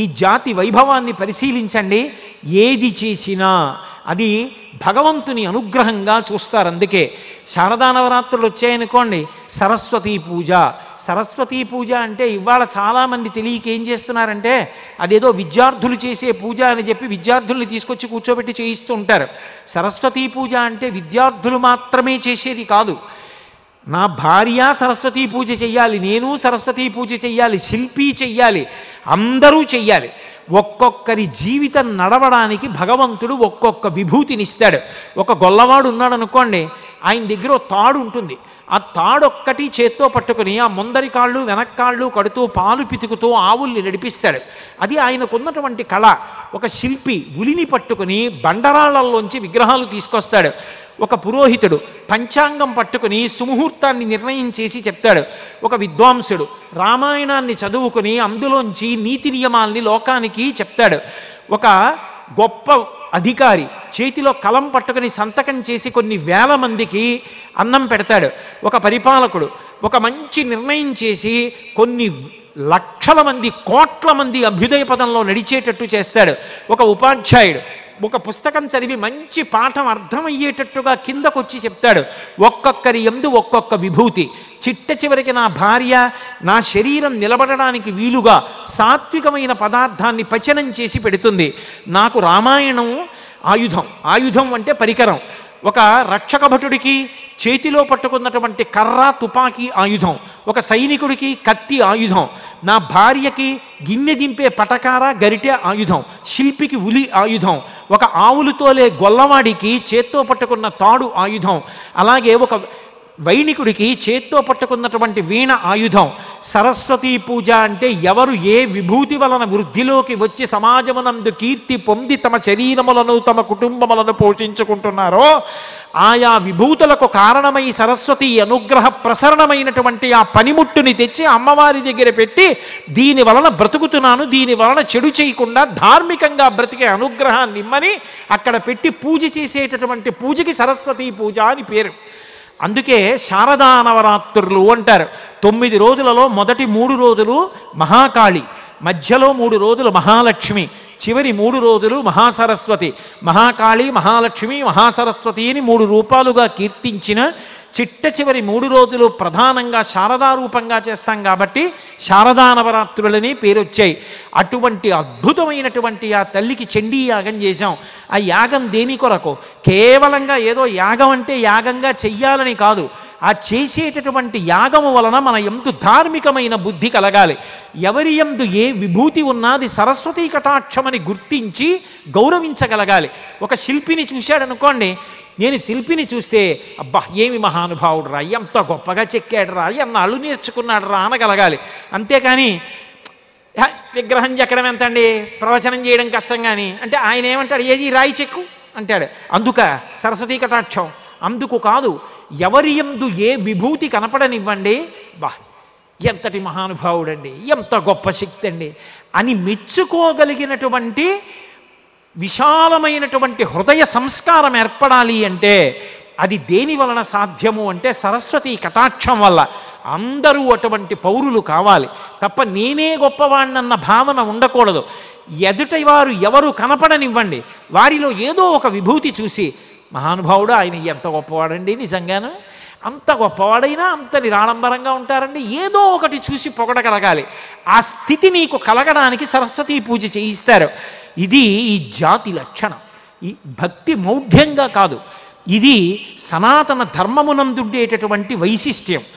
ఈ జాతి వైభవాన్ని పరిశీలించండి ఏది చేసినా అది భగవంతుని అనుగ్రహంగా చూస్తారు అందుకే శారదా నవరాత్రులు వచ్చాయనుకోండి సరస్వతీ పూజ సరస్వతీ పూజ అంటే ఇవాళ చాలామంది తెలియక ఏం చేస్తున్నారంటే అదేదో విద్యార్థులు చేసే పూజ అని చెప్పి విద్యార్థుల్ని తీసుకొచ్చి కూర్చోబెట్టి చేయిస్తూ ఉంటారు సరస్వతీ పూజ అంటే విద్యార్థులు మాత్రమే చేసేది కాదు నా భార్య సరస్వతీ పూజ చెయ్యాలి నేను సరస్వతీ పూజ చెయ్యాలి శిల్పి చెయ్యాలి అందరూ చెయ్యాలి ఒక్కొక్కరి జీవితం నడవడానికి భగవంతుడు ఒక్కొక్క విభూతినిస్తాడు ఒక గొల్లవాడు ఉన్నాడు అనుకోండి ఆయన దగ్గర ఓ తాడు ఉంటుంది ఆ తాడొక్కటి చేత్తో పట్టుకుని ఆ ముందరి కాళ్ళు వెనక్కాళ్ళు కడుతూ పాలు పితుకుతూ ఆవుల్ని నడిపిస్తాడు అది ఆయనకున్నటువంటి కళ ఒక శిల్పి ఉలిని పట్టుకుని బండరాళ్లలోంచి విగ్రహాలు తీసుకొస్తాడు ఒక పురోహితుడు పంచాంగం పట్టుకుని సుముహూర్తాన్ని నిర్ణయం చేసి చెప్తాడు ఒక విద్వాంసుడు రామాయణాన్ని చదువుకుని అందులోంచి నీతి నియమాల్ని లోకానికి చెప్తాడు ఒక గొప్ప అధికారి చేతిలో కలం పట్టుకుని సంతకం చేసి కొన్ని వేల మందికి అన్నం పెడతాడు ఒక పరిపాలకుడు ఒక మంచి నిర్ణయం చేసి కొన్ని లక్షల మంది కోట్ల మంది అభ్యుదయ పదంలో నడిచేటట్టు చేస్తాడు ఒక ఉపాధ్యాయుడు ఒక పుస్తకం చదివి మంచి పాఠం అర్థమయ్యేటట్టుగా కిందకొచ్చి చెప్తాడు ఒక్కొక్కరి ఎందు ఒక్కొక్క విభూతి చిట్ట చివరికి నా భార్య నా శరీరం నిలబడడానికి వీలుగా సాత్వికమైన పదార్థాన్ని పచనం చేసి పెడుతుంది నాకు రామాయణం ఆయుధం ఆయుధం అంటే పరికరం ఒక రక్షక భటుడికి చేతిలో పట్టుకున్నటువంటి కర్ర తుపాకీ ఆయుధం ఒక సైనికుడికి కత్తి ఆయుధం నా భార్యకి గిన్నె దింపే పటకార గరిటె ఆయుధం శిల్పికి ఉలి ఆయుధం ఒక ఆవులు తోలే గొల్లవాడికి చేత్తో పట్టుకున్న తాడు ఆయుధం అలాగే ఒక వైణికుడికి చేత్తో పట్టుకున్నటువంటి వీణ ఆయుధం సరస్వతీ పూజ అంటే ఎవరు ఏ విభూతి వలన వృద్ధిలోకి వచ్చి సమాజమునందు కీర్తి పొంది తమ శరీరములను తమ కుటుంబములను పోషించుకుంటున్నారో ఆయా విభూతులకు కారణమై సరస్వతి అనుగ్రహ ప్రసరణమైనటువంటి ఆ పనిముట్టుని తెచ్చి అమ్మవారి దగ్గర పెట్టి దీని వలన బ్రతుకుతున్నాను దీని వలన చెడు చేయకుండా ధార్మికంగా బ్రతికే అనుగ్రహాన్ని ఇమ్మని అక్కడ పెట్టి పూజ చేసేటటువంటి పూజకి సరస్వతీ పూజ అని పేరు అందుకే శారదా నవరాత్రులు అంటారు తొమ్మిది రోజులలో మొదటి మూడు రోజులు మహాకాళి మధ్యలో మూడు రోజులు మహాలక్ష్మి చివరి మూడు రోజులు మహాసరస్వతి మహాకాళి మహాలక్ష్మి మహాసరస్వతి అని మూడు రూపాలుగా కీర్తించిన చిట్ట చివరి మూడు రోజులు ప్రధానంగా శారదా రూపంగా చేస్తాం కాబట్టి శారదా నవరాత్రులని పేరు వచ్చాయి అటువంటి అద్భుతమైనటువంటి ఆ తల్లికి చండీ యాగం చేశాం ఆ యాగం దేని కొరకు కేవలంగా ఏదో యాగం అంటే యాగంగా చెయ్యాలని కాదు ఆ చేసేటటువంటి యాగము వలన మన ఎందు ధార్మికమైన బుద్ధి కలగాలి ఎవరి ఎందు ఏ విభూతి ఉన్నది సరస్వతీ కటాక్షమని గుర్తించి గౌరవించగలగాలి ఒక శిల్పిని చూశాడనుకోండి నేను శిల్పిని చూస్తే అబ్బా ఏమి మహానుభావుడు రా ఎంత గొప్పగా చెక్కాడు రా ఎన్నాళ్ళు నేర్చుకున్నాడు రా అనగలగాలి అంతేకాని "హ, విగ్రహం చెక్కడం ఎంత అండి ప్రవచనం చేయడం కష్టం కానీ అంటే ఆయన ఏమంటాడు ఏది రాయి చెక్కు అంటాడు అందుక సరస్వతీ కటాక్షం అందుకు కాదు ఎవరి ఎందు ఏ విభూతి కనపడనివ్వండి బా ఎంతటి మహానుభావుడండి ఎంత గొప్ప శక్తి అండి అని మెచ్చుకోగలిగినటువంటి విశాలమైనటువంటి హృదయ సంస్కారం ఏర్పడాలి అంటే అది దేని వలన సాధ్యము అంటే సరస్వతి కటాక్షం వల్ల అందరూ అటువంటి పౌరులు కావాలి తప్ప నేనే గొప్పవాణ్ణన్న భావన ఉండకూడదు ఎదుటి వారు ఎవరు కనపడనివ్వండి వారిలో ఏదో ఒక విభూతి చూసి మహానుభావుడు ఆయన ఎంత గొప్పవాడండి నిజంగాను అంత గొప్పవాడైనా అంత నిరాడంబరంగా ఉంటారండి ఏదో ఒకటి చూసి పొగడగలగాలి ఆ స్థితి నీకు కలగడానికి సరస్వతీ పూజ చేయిస్తారు ఇది ఈ జాతి లక్షణం ఈ భక్తి మౌఢ్యంగా కాదు ఇది సనాతన ధర్మమునందుండేటటువంటి వైశిష్ట్యం